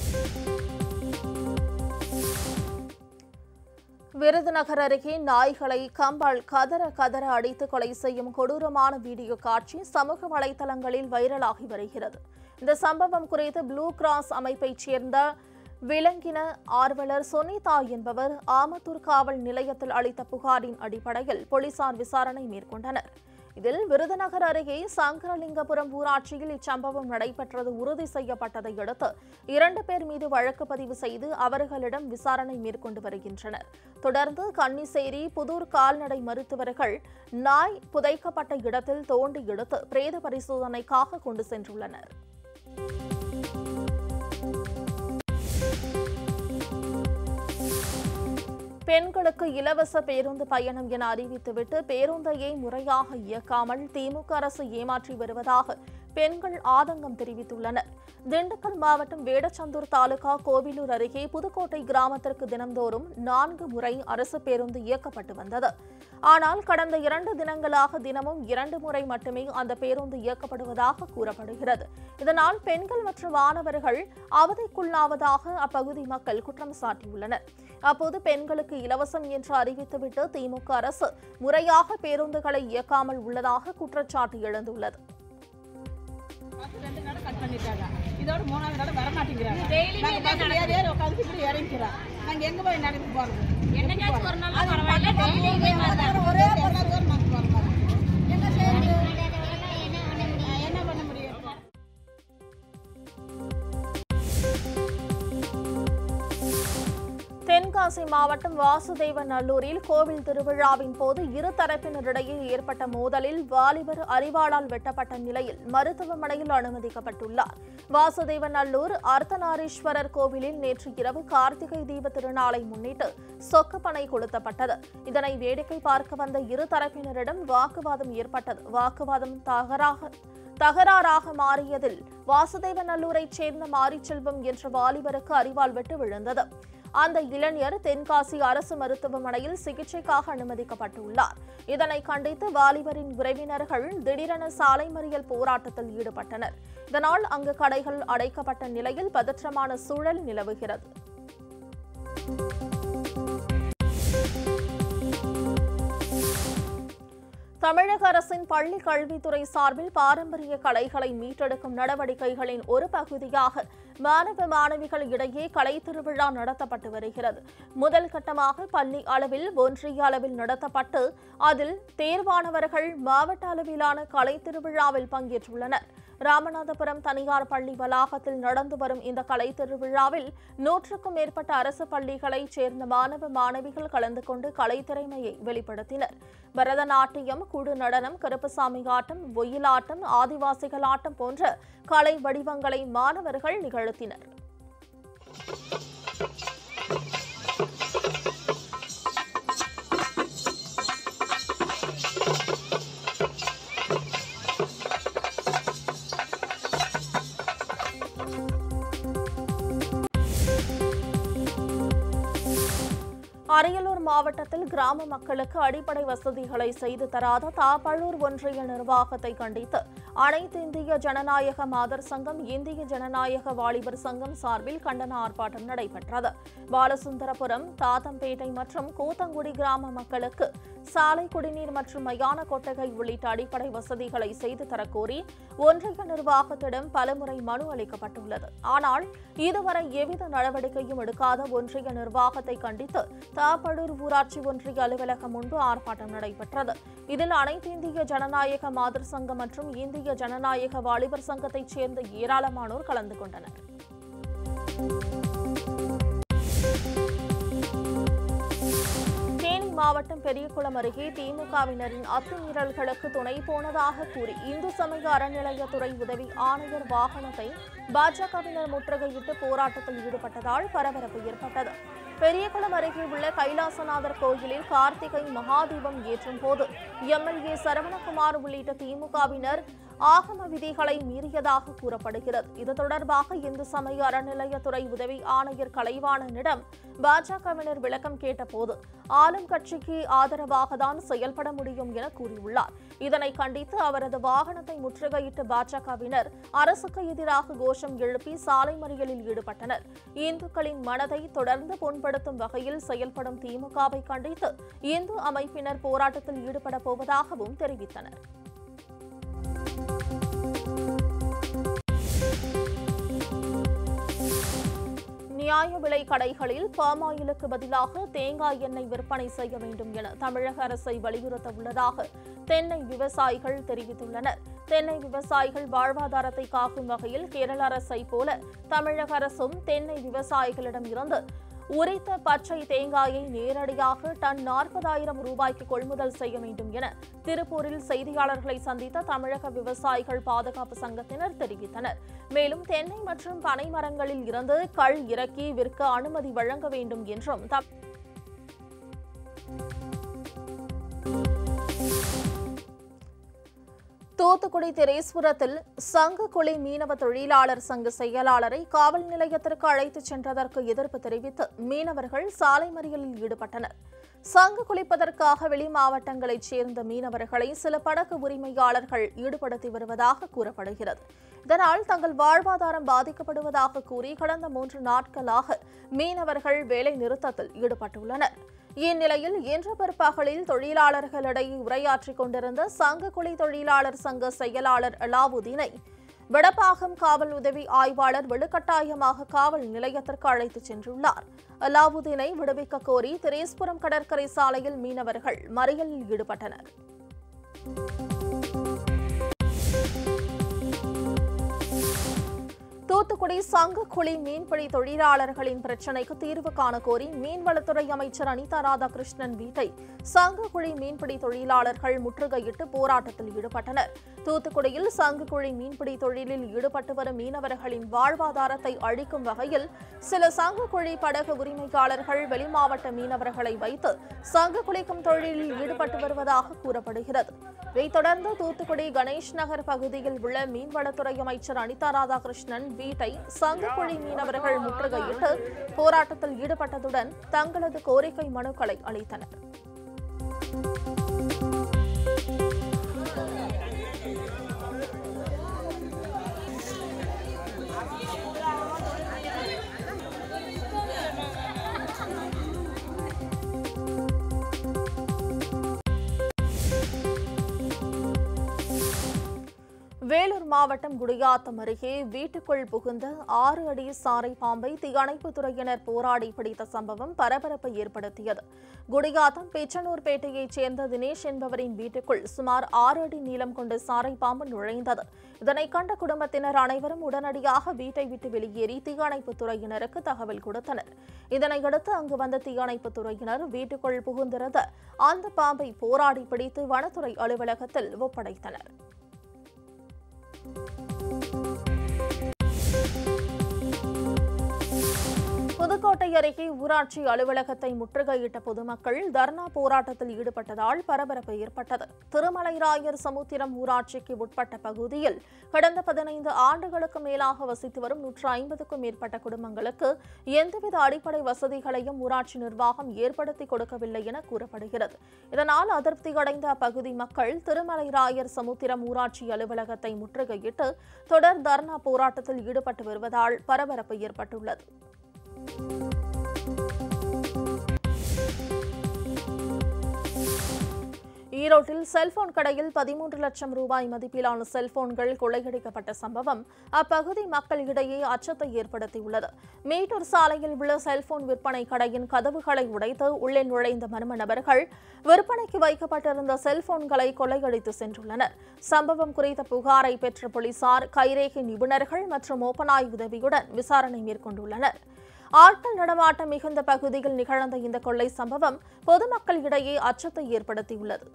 விருதுநகர் அருகே நாய்களை கம்பால் கதற கதற அடித்து கொலை செய்யும் கொடூரமான வீடியோ காட்சி சமூக வலைதளங்களில் வைரலாகி வருகிறது இந்த சம்பவம் குறித்து ப்ளூ கிராஸ் அமைப்பைச் சேர்ந்த விலங்கின ஆர்வலர் சொனிதா என்பவர் ஆமத்தூர் காவல் நிலையத்தில் அளித்த புகாரின் அடிப்படையில் போலீசார் விசாரணை மேற்கொண்டனர் இதில் விருதுநகர் அருகே சங்கரலிங்கபுரம் ஊராட்சியில் இச்சம்பவம் நடைபெற்றது உறுதி செய்யப்பட்டதை அடுத்து இரண்டு பேர் மீது வழக்கு பதிவு செய்து அவர்களிடம் விசாரணை மேற்கொண்டு வருகின்றனர் தொடர்ந்து கன்னிசேரி புதூர் கால்நடை மருத்துவர்கள் நாய் புதைக்கப்பட்ட இடத்தில் தோண்டி எடுத்து பிரேத பரிசோதனைக்காக கொண்டு சென்றுள்ளனர் பெண்களுக்கு இலவச பேருந்து பயணம் என அறிவித்துவிட்டு பேருந்தையை முறையாக இயக்காமல் திமுக அரசு ஏமாற்றி வருவதாக பெண்கள் ஆதங்கம் தெரிவித்துள்ளனர் திண்டுக்கல் மாவட்டம் வேடச்சந்தூர் தாலுகா கோவிலூர் அருகே புதுக்கோட்டை கிராமத்திற்கு தினந்தோறும் நான்கு முறை அரசு பேருந்து இயக்கப்பட்டு வந்தது ஆனால் கடந்த இரண்டு தினங்களாக தினமும் இரண்டு முறை மட்டுமே அந்த பேருந்து இயக்கப்படுவதாக கூறப்படுகிறது இதனால் பெண்கள் மற்றும் மாணவர்கள் அவதிக்குள்ளாவதாக அப்பகுதி மக்கள் குற்றம் சாட்டியுள்ளனர் அப்போது பெண்களுக்கு இலவசம் என்று அறிவித்துவிட்டு திமுக அரசு முறையாக பேருந்துகளை இயக்காமல் உள்ளதாக குற்றச்சாட்டு எழுந்துள்ளது பார்த்து ரெண்டு நாள் கட் பண்ணிட்டாங்க இதோட மூணாவது நாள் வர மாட்டேங்கிறாங்க நாங்க பஸ்ல ஏறி ஏறி உட்காந்து இப்படி இறங்கிக்கிறோம் நாங்க எங்க போய் நடந்து போறது என்னைக்காச்சும் ஒரு நாள் அது பரவாயில்ல பக்கத்துல டெய்லி போய் எல்லாரும் ஒரே பஸ்ல தான் நாங்க போறோம் என்ன செய்யறது நான் என்ன பண்ண முடியும் தென்காசி மாவட்டம் வாசுதேவ நல்லூரில் கோவில் திருவிழாவின் போது இரு தரப்பினரிடையே ஏற்பட்ட மோதலில் வாலிபர் அரிவாளால் வெட்டப்பட்ட நிலையில் மருத்துவமனையில் அனுமதிக்கப்பட்டுள்ளார் வாசுதேவ நல்லூர் அர்த்தநாரீஸ்வரர் கோவிலில் நேற்று இரவு கார்த்திகை தீப திருநாளை முன்னிட்டு சொக்கப்பனை கொளுத்தப்பட்டது இதனை வேடிக்கை பார்க்க வந்த இரு தரப்பினரிடம் வாக்குவாதம் ஏற்பட்டது வாக்குவாதம் தகராக தகராறாக மாறியதில் வாசுதேவநல்லூரைச் சேர்ந்த மாரிச்செல்வம் என்ற வாலிபருக்கு அரிவாள் வெட்டு விழுந்தது அந்த இளைஞர் தென்காசி அரசு மருத்துவமனையில் சிகிச்சைக்காக அனுமதிக்கப்பட்டுள்ளார் இதனை கண்டித்து வாலிபரின் உறவினர்கள் திடீரென சாலை மறியல் போராட்டத்தில் ஈடுபட்டனர் இதனால் அங்கு கடைகள் அடைக்கப்பட்ட நிலையில் பதற்றமான சூழல் நிலவுகிறது தமிழக அரசின் பள்ளி கல்வித்துறை சார்பில் பாரம்பரிய கலைகளை மீட்டெடுக்கும் நடவடிக்கைகளின் ஒரு பகுதியாக மாணவ மாணவிகள் இடையே கலை திருவிழா நடத்தப்பட்டு வருகிறது முதல் கட்டமாக பள்ளி அளவில் ஒன்றிய அளவில் நடத்தப்பட்டு அதில் தேர்வானவர்கள் மாவட்ட அளவிலான கலை திருவிழாவில் பங்கேற்றுள்ளனர் ராமநாதபுரம் தனியார் பள்ளி வளாகத்தில் நடந்து வரும் இந்த கலை திருவிழாவில் நூற்றுக்கும் மேற்பட்ட அரசு பள்ளிகளைச் சேர்ந்த மாணவ மாணவிகள் கலந்து கொண்டு கலை திறமையை வெளிப்படுத்தினர் பரதநாட்டியம் குடு நடனம் கருப்பசாமி ஆட்டம் ஒயிலாட்டம் ஆதிவாசிகள் ஆட்டம் போன்ற கலை வடிவங்களை மாணவர்கள் நிகழ்த்தினர் அரியலூர் மாவட்டத்தில் கிராம மக்களுக்கு அடிப்படை வசதிகளை செய்து தராத தாப்பழூர் ஒன்றிய நிர்வாகத்தை கண்டித்து அனைத்து இந்திய ஜனநாயக மாதர் சங்கம் இந்திய ஜனநாயக வாலிபர் சங்கம் சார்பில் கண்டன ஆர்ப்பாட்டம் நடைபெற்றது பாலசுந்தரபுரம் தாத்தம்பேட்டை மற்றும் கூத்தங்குடி கிராம மக்களுக்கு சாலை குடிநீர் மற்றும் மயான கொட்டகை உள்ளிட்ட அடிப்படை வசதிகளை செய்து தரக்கோரி ஒன்றிய நிர்வாகத்திடம் பலமுறை மனு அளிக்கப்பட்டுள்ளது ஆனால் இதுவரை எவ்வித நடவடிக்கையும் எடுக்காத ஒன்றிய நிர்வாகத்தை கண்டித்து தாப்படூர் ஊராட்சி ஒன்றிய அலுவலகம் முன்பு ஆர்ப்பாட்டம் நடைபெற்றது இதில் அனைத்து இந்திய ஜனநாயக மாதர் சங்கம் மற்றும் இந்திய ஜனநாயக வாலிபர் சங்கத்தைச் சேர்ந்த ஏராளமானோர் கலந்து கொண்டனர் தேனி மாவட்டம் பெரியகுளம் அருகே திமுகவினரின் அத்துமீறல்களுக்கு துணை போனதாக கூறி இந்து சமய அறநிலையத்துறை உதவி ஆணையர் வாகனத்தை பாஜகவினர் முற்றுகையிட்டு போராட்டத்தில் ஈடுபட்டதால் பரபரப்பு ஏற்பட்டது பெரியகுளம் அருகே உள்ள கைலாசநாதர் கோயிலில் கார்த்திகை மகாதீபம் ஏற்றும் போது எம்எல்ஏ சரவணகுமார் உள்ளிட்ட திமுகவினர் ஆகம விதிகளை மீறியதாக கூறப்படுகிறது இது தொடர்பாக இந்து சமய அறநிலையத்துறை உதவி ஆணையர் கலைவாணனிடம் பாஜகவினர் விளக்கம் கேட்டபோது ஆளும் கட்சிக்கு ஆதரவாக தான் செயல்பட முடியும் என கூறியுள்ளார் இதனை கண்டித்து அவரது வாகனத்தை முற்றுகையிட்டு பாஜகவினர் அரசுக்கு எதிராக கோஷம் எழுப்பி சாலை மறியலில் ஈடுபட்டனர் இந்துக்களின் மனதை தொடர்ந்து புண்படுத்தும் வகையில் செயல்படும் திமுகவை கண்டித்து இந்து அமைப்பினர் போராட்டத்தில் ஈடுபட போவதாகவும் தெரிவித்தனர் நியாய விலை கடைகளில் பாமாயிலுக்கு பதிலாக தேங்காய் எண்ணெய் விற்பனை செய்ய வேண்டும் என தமிழக அரசை வலியுறுத்த உள்ளதாக தென்னை விவசாயிகள் தெரிவித்துள்ளனர் தென்னை விவசாயிகள் வாழ்வாதாரத்தை காக்கும் வகையில் கேரள அரசை போல தமிழக அரசும் தென்னை விவசாயிகளிடம் இருந்து உரித்த பச்சை தேங்காயை நேரடியாக டன் நாற்பதாயிரம் ரூபாய்க்கு கொள்முதல் செய்ய வேண்டும் என திருப்பூரில் செய்தியாளர்களை சந்தித்த தமிழக விவசாயிகள் பாதுகாப்பு சங்கத்தினர் தெரிவித்தனர் மேலும் தென்னை மற்றும் பனை மரங்களில் இருந்து கள் இறக்கி விற்க அனுமதி வழங்க வேண்டும் என்றும் தம்- தூத்துக்குடி திரேஸ்வரத்தில் சங்க குழி மீனவ தொழிலாளர் சங்க செயலாளரை காவல் நிலையத்திற்கு அழைத்துச் சென்றதற்கு எதிர்ப்பு தெரிவித்து மீனவர்கள் சாலை மறியலில் ஈடுபட்டனர் சங்கு குளிப்பதற்காக வெளி மாவட்டங்களைச் சேர்ந்த மீனவர்களை சில படகு உரிமையாளர்கள் ஈடுபடுத்தி வருவதாக கூறப்படுகிறது இதனால் தங்கள் வாழ்வாதாரம் பாதிக்கப்படுவதாக கூறி கடந்த மூன்று நாட்களாக மீனவர்கள் வேலை நிறுத்தத்தில் ஈடுபட்டுள்ளனர் இந்நிலையில் இன்று பிற்பகலில் தொழிலாளர்களிடையே உரையாற்றிக் கொண்டிருந்த சங்க குழி தொழிலாளர் சங்க செயலாளர் அலாவுதீனை வடபாகம் காவல் உதவி ஆய்வாளர் வலுக்கட்டாயமாக காவல் நிலையத்திற்கு அழைத்துச் சென்றுள்ளார் அலாவுதீனை விடுவிக்க கோரி திரேஸ்புரம் கடற்கரை சாலையில் மீனவர்கள் மறியலில் ஈடுபட்டனர் தூத்துக்குடி சங்க குழி மீன்பிடி தொழிலாளர்களின் பிரச்சினைக்கு தீர்வு காண கோரி மீன்வளத்துறை அமைச்சர் அனிதா ராதாகிருஷ்ணன் வீட்டை சங்க குழி மீன்பிடி தொழிலாளர்கள் முற்றுகையிட்டு போராட்டத்தில் ஈடுபட்டனர் தூத்துக்குடியில் சங்கு குழி மீன்பிடி தொழிலில் ஈடுபட்டு வரும் மீனவர்களின் வாழ்வாதாரத்தை அழிக்கும் வகையில் சில சங்கு குழி படகு உரிமையாளர்கள் வெளிமாவட்ட மீனவர்களை வைத்து சங்கு குளிக்கும் தொழிலில் ஈடுபட்டு வருவதாக கூறப்படுகிறது இதைத் தொடர்ந்து தூத்துக்குடி கணேஷ் நகர் பகுதியில் உள்ள மீன்வளத்துறை அமைச்சர் அனிதா ராதாகிருஷ்ணன் வீட்டை சங்கக்குழி மீனவர்கள் முற்றுகையிட்டு போராட்டத்தில் ஈடுபட்டதுடன் தங்களது கோரிக்கை மனுக்களை அளித்தனர் வேலூர் மாவட்டம் குடியாத்தம் அருகே வீட்டுக்குள் புகுந்த ஆறு அடி சாரை பாம்பை தீயணைப்புத் துறையினர் போராடி பிடித்த சம்பவம் பரபரப்பை ஏற்படுத்தியது குடியாத்தம் பேச்சனூர்பேட்டையைச் சேர்ந்த தினேஷ் என்பவரின் வீட்டுக்குள் சுமார் ஆறு அடி நீளம் கொண்ட சாரை பாம்பு நுழைந்தது இதனை கண்ட குடும்பத்தினர் அனைவரும் உடனடியாக வீட்டை விட்டு வெளியேறி தீயணைப்புத் துறையினருக்கு தகவல் கொடுத்தனர் இதனையடுத்து அங்கு வந்த தீயணைப்புத் துறையினர் வீட்டுக்குள் புகுந்திருந்த அந்த பாம்பை போராடி பிடித்து வனத்துறை அலுவலகத்தில் ஒப்படைத்தனர் புதுக்கோட்டை அருகே ஊராட்சி அலுவலகத்தை முற்றுகையிட்ட பொதுமக்கள் தர்ணா போராட்டத்தில் ஈடுபட்டதால் பரபரப்பு ஏற்பட்டது திருமலைராயர் சமுத்திரம் ஊராட்சிக்கு உட்பட்ட பகுதியில் கடந்த பதினைந்து ஆண்டுகளுக்கு மேலாக வசித்து வரும் நூற்று ஐம்பதுக்கும் மேற்பட்ட குடும்பங்களுக்கு எந்தவித அடிப்படை வசதிகளையும் ஊராட்சி நிர்வாகம் ஏற்படுத்தி கொடுக்கவில்லை என கூறப்படுகிறது இதனால் அதிருப்தி அடைந்த அப்பகுதி மக்கள் திருமலைராயர் சமுத்திரம் ஊராட்சி அலுவலகத்தை முற்றுகையிட்டு தொடர் தர்ணா போராட்டத்தில் ஈடுபட்டு வருவதால் பரபரப்பு ஏற்பட்டுள்ளது ஈரோட்டில் செல்போன் கடையில் பதிமூன்று லட்சம் ரூபாய் மதிப்பிலான செல்போன்கள் கொள்ளையடிக்கப்பட்ட சம்பவம் அப்பகுதி மக்களிடையே அச்சத்தை ஏற்படுத்தியுள்ளது மேட்டூர் சாலையில் உள்ள செல்போன் விற்பனை கடையின் கதவுகளை உடைத்து உள்ளே நுழைந்த மர்ம நபர்கள் விற்பனைக்கு வைக்கப்பட்டிருந்த செல்போன்களை கொள்ளையடித்து சென்றுள்ளனர் சம்பவம் குறித்த புகாரை பெற்ற போலீசார் கைரேகை நிபுணர்கள் மற்றும் ஓப்பனாய் உதவியுடன் விசாரணை மேற்கொண்டுள்ளனர் ஆட்கள் நடமாட்டம் மிகுந்த பகுதியில் நிகழ்ந்த இந்த கொள்ளை சம்பவம் பொதுமக்களிடையே அச்சத்தை ஏற்படுத்தியுள்ளது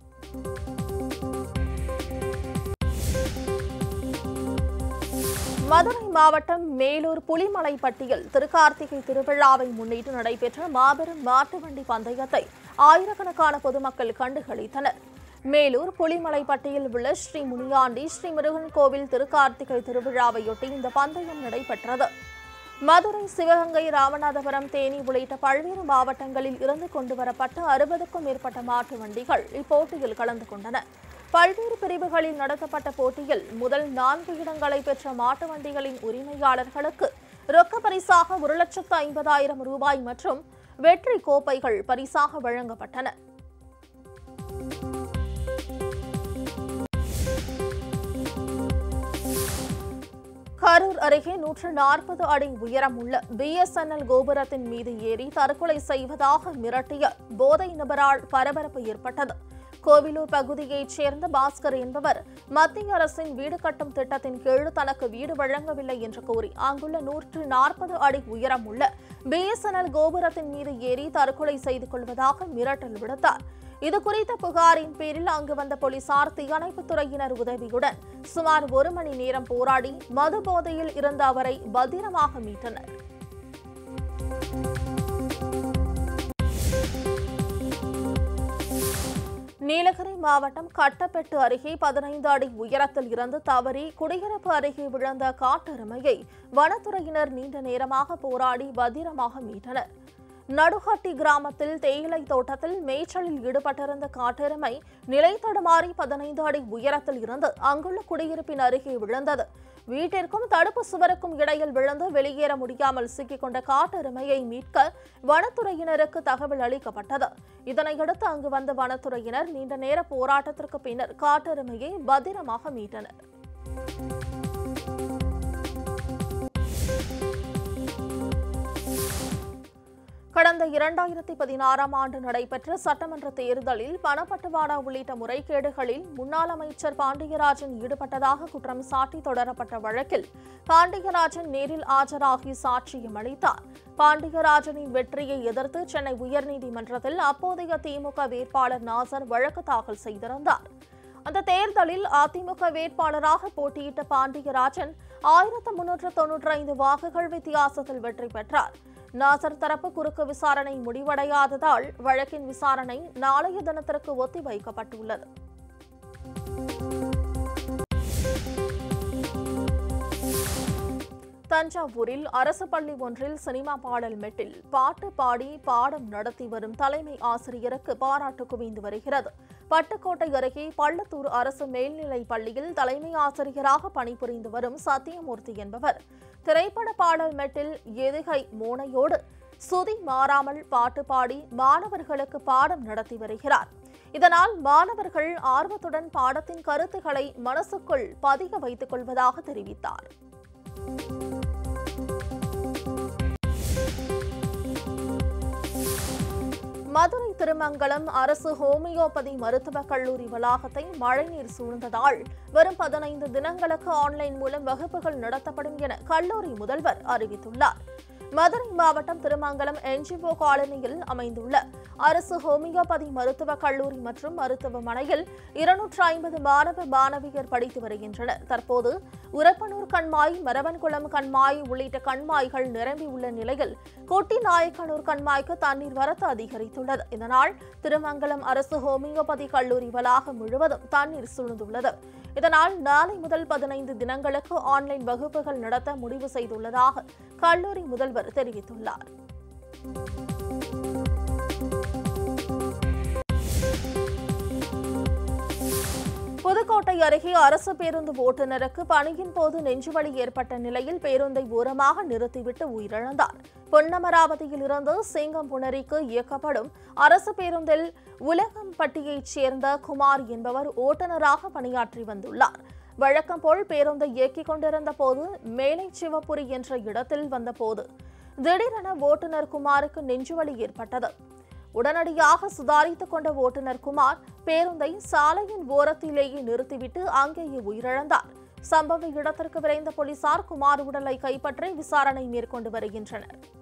மதுரை மாவட்டம் மேலூர் புலிமலைப்பட்டியில் திருக்கார்த்திகை திருவிழாவை முன்னிட்டு நடைபெற்ற மாபெரும் மாட்டு வண்டி பந்தயத்தை ஆயிரக்கணக்கான பொதுமக்கள் கண்டுகளித்தனர் மேலூர் புலிமலைப்பட்டியில் உள்ள ஸ்ரீ முனியாண்டி ஸ்ரீ முருகன் கோவில் திருக்கார்த்திகை திருவிழாவையொட்டி இந்த பந்தயம் நடைபெற்றது மதுரை சிவகங்கை ராமநாதபுரம் தேனி உள்ளிட்ட பல்வேறு மாவட்டங்களில் இருந்து கொண்டுவரப்பட்ட அறுபதுக்கும் மேற்பட்ட மாட்டு வண்டிகள் இப்போட்டியில் கலந்து கொண்டன பல்வேறு பிரிவுகளில் நடத்தப்பட்ட போட்டியில் முதல் நான்கு இடங்களை பெற்ற மாட்டு வண்டிகளின் உரிமையாளர்களுக்கு ரொக்க பரிசாக ஒரு லட்சத்து ஐம்பதாயிரம் ரூபாய் மற்றும் வெற்றி கோப்பைகள் பரிசாக வழங்கப்பட்டன கரூர் அருகே நூற்று நாற்பது அடி உயரமுள்ள பிஎஸ்என்எல் கோபுரத்தின் மீது ஏறி தற்கொலை செய்வதாக மிரட்டிய போதை நபரால் பரபரப்பு ஏற்பட்டது கோவிலூர் பகுதியைச் சேர்ந்த பாஸ்கர் என்பவர் மத்திய அரசின் வீடு கட்டும் திட்டத்தின் கீழ் தனக்கு வீடு வழங்கவில்லை என்று கூறி அங்குள்ள நூற்று நாற்பது அடி உயரமுள்ள பிஎஸ்என்எல் கோபுரத்தின் மீது ஏறி தற்கொலை செய்து கொள்வதாக மிரட்டல் விடுத்தார் இது குறித்த புகாரின் பேரில் அங்கு வந்த போலீசார் தீயணைப்புத் துறையினர் உதவியுடன் சுமார் ஒரு மணி நேரம் போராடி மது போதையில் இருந்த அவரை பத்திரமாக மீட்டனர் நீலகிரி மாவட்டம் கட்டப்பெட்டு அருகே பதினைந்து அடி உயரத்தில் இருந்து தவறி குடியிருப்பு அருகே விழுந்த காட்டெருமையை வனத்துறையினர் நீண்ட நேரமாக போராடி பத்திரமாக மீட்டனர் நடுஹட்டி கிராமத்தில் தேயிலை தோட்டத்தில் மேய்ச்சலில் ஈடுபட்டிருந்த காட்டெருமை நிலை தடுமாறி பதினைந்து அடி உயரத்தில் இருந்து அங்குள்ள குடியிருப்பின் அருகே விழுந்தது வீட்டிற்கும் தடுப்பு சுவருக்கும் இடையில் விழுந்து வெளியேற முடியாமல் சிக்கிக்கொண்ட காட்டெருமையை மீட்க வனத்துறையினருக்கு தகவல் அளிக்கப்பட்டது இதனையடுத்து அங்கு வந்த வனத்துறையினர் நீண்ட நேர போராட்டத்திற்கு பின்னர் காட்டெருமையை பத்திரமாக மீட்டனர் கடந்த இரண்டாயிரத்தி பதினாறாம் ஆண்டு நடைபெற்ற சட்டமன்ற தேர்தலில் பணப்பட்டுவாடா உள்ளிட்ட முறைகேடுகளில் முன்னாள் அமைச்சர் பாண்டியராஜன் ஈடுபட்டதாக குற்றம் சாட்டி தொடரப்பட்ட வழக்கில் பாண்டியராஜன் நேரில் ஆஜராகி சாட்சியம் அளித்தார் பாண்டியராஜனின் வெற்றியை எதிர்த்து சென்னை உயர்நீதிமன்றத்தில் அப்போதைய திமுக வேட்பாளர் நாசர் வழக்கு தாக்கல் செய்திருந்தார் அந்த தேர்தலில் அதிமுக வேட்பாளராக போட்டியிட்ட பாண்டியராஜன் ஆயிரத்து முன்னூற்று தொன்னூற்றி ஐந்து வாக்குகள் வித்தியாசத்தில் வெற்றி பெற்றார் நாசர் தரப்பு குறுக்கு விசாரணை முடிவடையாததால் வழக்கின் விசாரணை நாளைய தினத்திற்கு ஒத்திவைக்கப்பட்டுள்ளது தஞ்சாவூரில் அரசு பள்ளி ஒன்றில் சினிமா பாடல் மெட்டில் பாட்டு பாடி பாடம் நடத்தி வரும் தலைமை ஆசிரியருக்கு பாராட்டு குவிந்து வருகிறது பட்டுக்கோட்டை அருகே பள்ளத்தூர் அரசு மேல்நிலைப் பள்ளியில் தலைமை ஆசிரியராக பணிபுரிந்து வரும் சத்தியமூர்த்தி என்பவர் திரைப்பட பாடல் மெட்டில் எதுகை மோனையோடு சுதி மாறாமல் பாட்டு பாடி மாணவர்களுக்கு பாடம் நடத்தி வருகிறார் இதனால் மாணவர்கள் ஆர்வத்துடன் பாடத்தின் கருத்துக்களை மனசுக்குள் பதிய வைத்துக் கொள்வதாக தெரிவித்தார் மதுரை திருமங்கலம் அரசு ஹோமியோபதி மருத்துவக் கல்லூரி வளாகத்தை மழைநீர் சூழ்ந்ததால் வரும் பதினைந்து தினங்களுக்கு ஆன்லைன் மூலம் வகுப்புகள் நடத்தப்படும் என கல்லூரி முதல்வர் அறிவித்துள்ளார் மதுரை மாவட்டம் திருமங்கலம் என்ஜிஓ காலனியில் அமைந்துள்ள அரசு ஹோமியோபதி மருத்துவக் கல்லூரி மற்றும் மருத்துவமனையில் இருநூற்று ஐம்பது மாணவ மாணவியர் படித்து வருகின்றனர் தற்போது உரப்பனூர் கண்மாய் மரவன்குளம் கண்மாய் உள்ளிட்ட கண்மாய்கள் நிரம்பியுள்ள நிலையில் கொட்டி நாயக்கனூர் கண்மாய்க்கு தண்ணீர் வரத்து அதிகரித்துள்ளது இதனால் திருமங்கலம் அரசு ஹோமியோபதி கல்லூரி வளாகம் முழுவதும் தண்ணீர் சூழ்ந்துள்ளது இதனால் நாளை முதல் பதினைந்து தினங்களுக்கு ஆன்லைன் வகுப்புகள் நடத்த முடிவு செய்துள்ளதாக கல்லூரி முதல்வர் தெரிவித்துள்ளார் புதுக்கோட்டை அருகே அரசு பேருந்து ஓட்டுநருக்கு பணியின் போது நெஞ்சுவலி ஏற்பட்ட நிலையில் பேருந்தை ஓரமாக நிறுத்திவிட்டு உயிரிழந்தார் பொன்னமராவதியில் இருந்து சிங்கம்புணரிக்கு இயக்கப்படும் அரசு பேருந்தில் உலகம்பட்டியைச் சேர்ந்த குமார் என்பவர் ஓட்டுநராக பணியாற்றி வந்துள்ளார் வழக்கம் போல் பேருந்தை இயக்கிக் கொண்டிருந்த போது மேலை சிவபுரி என்ற இடத்தில் வந்தபோது திடீரென ஓட்டுநர் குமாருக்கு நெஞ்சுவலி ஏற்பட்டது உடனடியாக சுதாரித்துக் கொண்ட ஓட்டுநர் குமார் பேருந்தை சாலையின் ஓரத்திலேயே நிறுத்திவிட்டு அங்கேயே உயிரிழந்தார் சம்பவ இடத்திற்கு விரைந்த போலீசார் குமார் உடலை கைப்பற்றி விசாரணை மேற்கொண்டு வருகின்றனர்